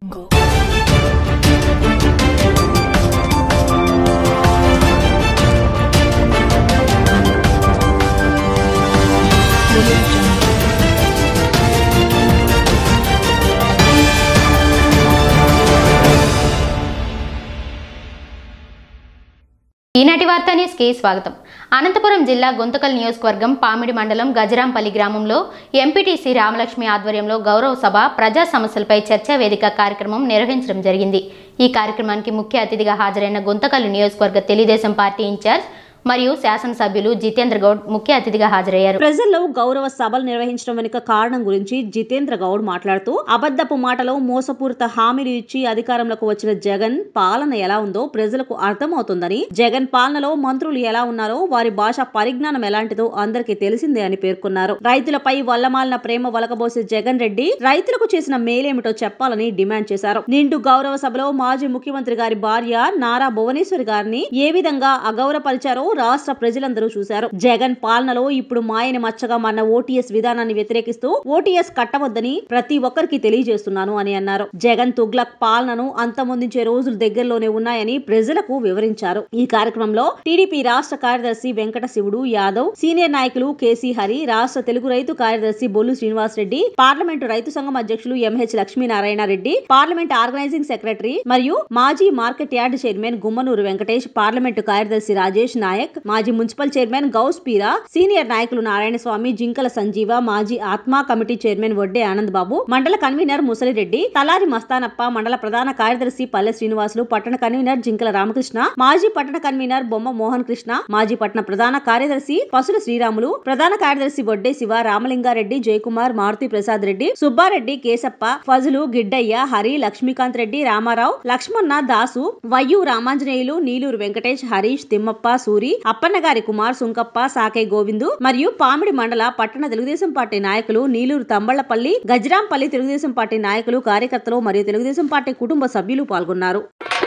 ఈనాటి వార్త న్యూస్కి స్వాగతం అనంతపురం జిల్లా గుంతకల్ నియోజకవర్గం పామిడి మండలం గజరాంపల్లి గ్రామంలో ఎంపీటీసీ రామలక్ష్మి ఆధ్వర్యంలో గౌరవ సభ ప్రజా సమస్యలపై చర్చా వేదిక కార్యక్రమం నిర్వహించడం జరిగింది ఈ కార్యక్రమానికి ముఖ్య అతిథిగా హాజరైన గుంతకల్ నియోజకవర్గ తెలుగుదేశం పార్టీ ఇన్ఛార్జ్ మరియు శాసనసభ్యులు జితేంద్ర గౌడ్ ముఖ్య అతిథిగా హాజరయ్యారు ప్రజల్లో గౌరవ సభలు నిర్వహించడం వెనుక కారణం గురించి జితేంద్ర గౌడ్ మాట్లాడుతూ అబద్ధపు మాటలో మోసపూరిత హామీలు ఇచ్చి అధికారంలోకి వచ్చిన జగన్ పాలన ఎలా ఉందో ప్రజలకు అర్థమవుతుందని జగన్ పాలనలో మంత్రులు ఎలా ఉన్నారో వారి భాష పరిజ్ఞానం ఎలాంటిదో అందరికీ తెలిసిందే అని పేర్కొన్నారు రైతులపై వల్లమాలిన ప్రేమ వలకబోసే జగన్ రెడ్డి రైతులకు చేసిన మేలేమిటో చెప్పాలని డిమాండ్ చేశారు నిండు గౌరవ సభలో మాజీ ముఖ్యమంత్రి గారి భార్య నారా భువనేశ్వరి గారిని ఏ విధంగా అగౌరవపరిచారో రాష్ట్ర ప్రజలందరూ చూశారు జగన్ పాలనలో ఇప్పుడు మాయని మచ్చగా మన ఓటీఎస్ విధానాన్ని వ్యతిరేకిస్తూ ఓటీఎస్ కట్టవద్దని ప్రతి ఒక్కరికి తెలియజేస్తున్నాను అని అన్నారు జగన్ తుగ్లక్ పాలనను అంతమొందించే రోజులు దగ్గరలోనే ఉన్నాయని ప్రజలకు వివరించారు ఈ కార్యక్రమంలో టీడీపీ రాష్ట్ర కార్యదర్శి వెంకట శివుడు యాదవ్ సీనియర్ నాయకులు కేసీ హరి రాష్ట్ర తెలుగు రైతు కార్యదర్శి బొల్లు శ్రీనివాస్ రెడ్డి పార్లమెంటు రైతు సంఘం అధ్యక్షులు MH Lakshminarayana Reddy parliament organising secretary మరియు మాజీ market yard chairman Gummanuru Venkatesh parliament కార్యదర్శి రాజేష్ నాయక్ మాజీ municipal chairman Gouse Peera senior నాయకులు నారాయణ స్వామి జింకల సంజీవ మాజీ ఆత్మా కమిటీ చైర్మన్ వడ్డే ఆనంద్ బాబు మండల కన్వీనర్ ముసలిరెడ్డి తలారి మస్తానప్ప మండల ప్రధాన కార్యదర్శి పల్లె శ్రీనివాసులు పట్టణ కన్వీనర్ జింకల రామకృష్ణ మాజీ పట్టణ కన్వీనర్ బొమ్మ మోహన్ కృష్ణ మాజీ పట్టణ ప్రధాన కార్యదర్శి పసుల శ్రీరాములు ప్రధాన కార్యదర్శి వడ్డే శివ రామలింగారెడ్డి జయకుమార్ మారుతి ప్రసాద్ రెడ్డి సుబ్బారెడ్డి కేశప్ప ఫజులు గిడ్డయ్య హరి లక్ష్మీకాంత్ రెడ్డి రామారావు లక్ష్మణ దాసు వయ్యు రామాంజనేయులు నీలూరు వెంకటేష్ హరీష్ తిమ్మప్ప సూరి అప్పన్నగారి కుమార్ సుంకప్ప సాకే గోవిందు మరియు పామిడి మండల పట్టణ తెలుగుదేశం పార్టీ నాయకులు నీలూరు తంబళ్లపల్లి గజరాంపల్లి తెలుగుదేశం పార్టీ నాయకులు కార్యకర్తలు మరియు తెలుగుదేశం పార్టీ కుటుంబ సభ్యులు పాల్గొన్నారు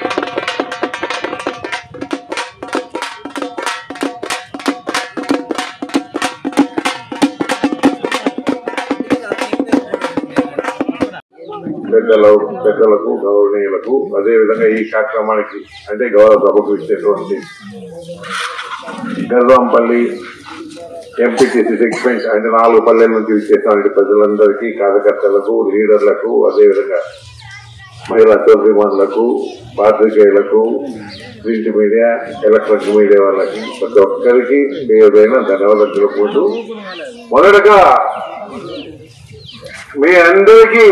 పెద్దలు పెద్దలకు గౌరవనీయులకు అదేవిధంగా ఈ కార్యక్రమానికి అంటే గౌరవ సభకు ఇచ్చేటువంటి గర్వంపల్లి ఎంపీటీసీ సెగ్మెంట్ అంటే నాలుగు పల్లెల నుంచి ఇచ్చేటువంటి ప్రజలందరికీ కార్యకర్తలకు లీడర్లకు అదేవిధంగా మహిళా సోదరిమణులకు పాత్రికేయులకు ప్రింట్ మీడియా ఎలక్ట్రానిక్ మీడియా వాళ్ళకి ప్రతి ఒక్కరికి పేరుదైన ధన్యవాదాలు తెలుపుకుంటూ మొదటగా మీ అందరికీ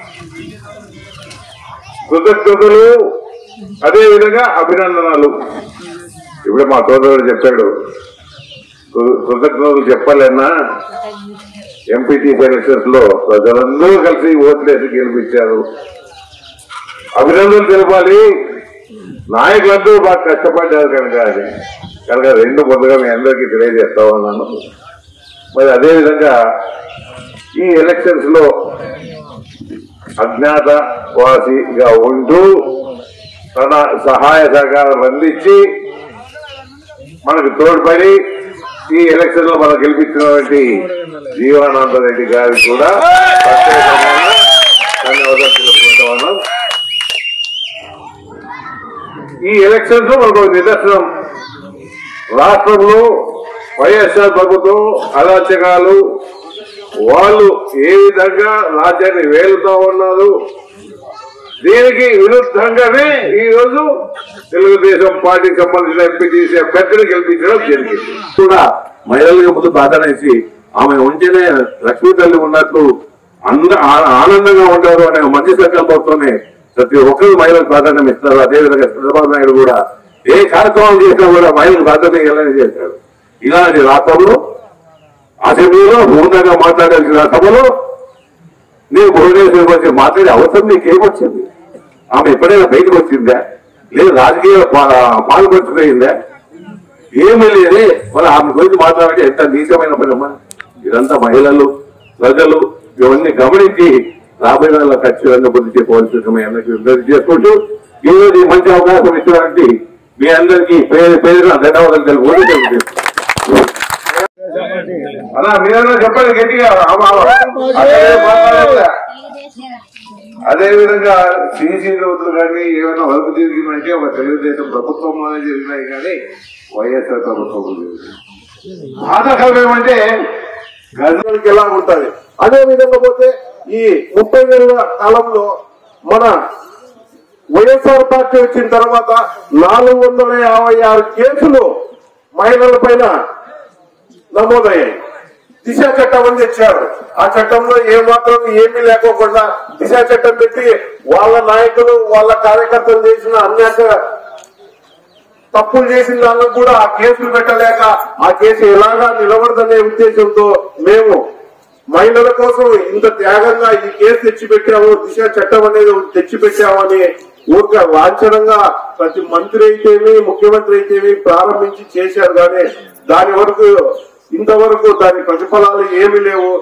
కృతజ్ఞతలు అదే విధంగా అభినందనలు ఇప్పుడు మా సోదరుడు చెప్పాడు కృ- కృతజ్ఞతలు చెప్పాలన్నా ఎంపీటీ ఎలక్షన్స్ లో ప్రజలందరూ కలిసి ఓట్లేసి గెలిపించారు అభినందనలు తెలపాలి నాయకులందరూ బాగా కష్టపడ్డారు కనుక అది కనుక రెండు ముందుగా మీ అందరికీ తెలియజేస్తా ఉన్నాను మరి అదే విధంగా ఈ ఎలక్షన్స్ లో అజ్ఞాత వాసిగా ఉంటూ తన సహాయ సహకారాలు అందించి మనకు తోడ్పడి ఈ ఎలక్షన్ లో మనం గెలిపించినటువంటి జీవానంద రెడ్డి గారికి కూడా ప్రత్యేకమైన ధన్యవాదాలు తెలుపుకుంటా ఉన్నాం ఈ ఎలక్షన్స్ లో మనకు ఒక నిదర్శనం రాష్ట్రంలో వైఎస్ఆర్ ప్రభుత్వం అరాచకాలు వాళ్ళు ఏ విధంగా రాజ్యాన్ని వేలుతా ఉన్నారు దీనికి విరుద్ధంగానే ఈ రోజు తెలుగుదేశం పార్టీకి సంబంధించిన ఎంపీటీసీ అభ్యర్థిని గెలిపించడం జరిగింది కూడా మహిళలకు ముందు ప్రాధాన్యత ఇచ్చి ఆమె ఉంటేనే లక్ష్మీ తల్లి ఉన్నట్లు అంద ఆ- ఆనందంగా ఉంటారు అనే మంచి సంకల్పంతోనే ప్రతి ఒక్కరు మహిళలకు ప్రాధాన్యం ఇస్తారు అదేవిధంగా చంద్రబాబు నాయుడు కూడా ఏ కార్యక్రమం చేసినా కూడా మహిళలకు ప్రాధాన్యం ఇవ్వాలని చేశారు ఇలాంటి రాష్ట్రంలో అసెంబ్లీలో పూర్ణంగా మాట్లాడాల్సిన సభలో నేను భువనేశ్వర్ గురించి మాట్లాడే అవసరం నీకేమొచ్చింది ఆమె ఎప్పుడైనా బయటకు వచ్చిందా లేదు రాజకీయ పా- పాల్పంచుకుందా ఏమీ లేదే మరి ఆమె గురించి మాట్లాడితే ఎంత నీచమైన పనమ్మా ఇదంతా మహిళలు ప్రజలు ఇవన్నీ గమనించి రాబోయే నెలలో ఖచ్చితంగా బుద్ధి చెప్పవలసిన అందరికీ విజ్ఞప్తి చేసుకుంటూ ఈ రోజు ఈ మంచి అవకాశం ఇచ్చినటువంటి మీ అందరికీ పేరు పేరున ధన్యవాదాలు తెలుపుకుంటూ తెలుపుతున్నాను. అలా మీరన్నా చెప్పండి గట్టిగా ఆమ, ఆమ. అదే మాట్లాడలే. అదే విధంగా సీసీ రోడ్లు కానీ ఏమైనా వర్క్ జరిగిందంటే ఒక తెలుగుదేశం ప్రభుత్వంలోనే జరిగినాయి కానీ వైఎస్ఆర్ ప్రభుత్వం జరిగింది బాధకరం ఏమంటే గజానికి ఎలా ఉంటది అదే విధంగా పోతే ఈ ముప్పై నెలల కాలంలో మన వైఎస్ఆర్ పార్టీ వచ్చిన తర్వాత నాలుగు వందల యాభై ఆరు కేసులు మహిళల పైన నమోదయ్యాయి దిశ చట్టం అని తెచ్చారు ఆ చట్టంలో ఏమాత్రం ఏమీ లేకోకుండా దిశ చట్టం పెట్టి వాళ్ళ నాయకులు వాళ్ళ కార్యకర్తలు చేసిన అన్యాక తప్పులు చేసిన దానికి కూడా ఆ కేసులు పెట్టలేక ఆ కేసు ఎలాగా నిలబడదనే ఉద్దేశంతో మేము మహిళల కోసం ఇంత త్యాగంగా ఈ కేసు తెచ్చిపెట్టాము దిశ చట్టం అనేది తెచ్చిపెట్టామని ఊరిక లాంఛనంగా ప్రతి మంత్రి అయితేమి ముఖ్యమంత్రి అయితేమి ప్రారంభించి చేశారు కానీ దాని వరకు ఇంతవరకు దాని ప్రతిఫలాలు ఏమీ లేవు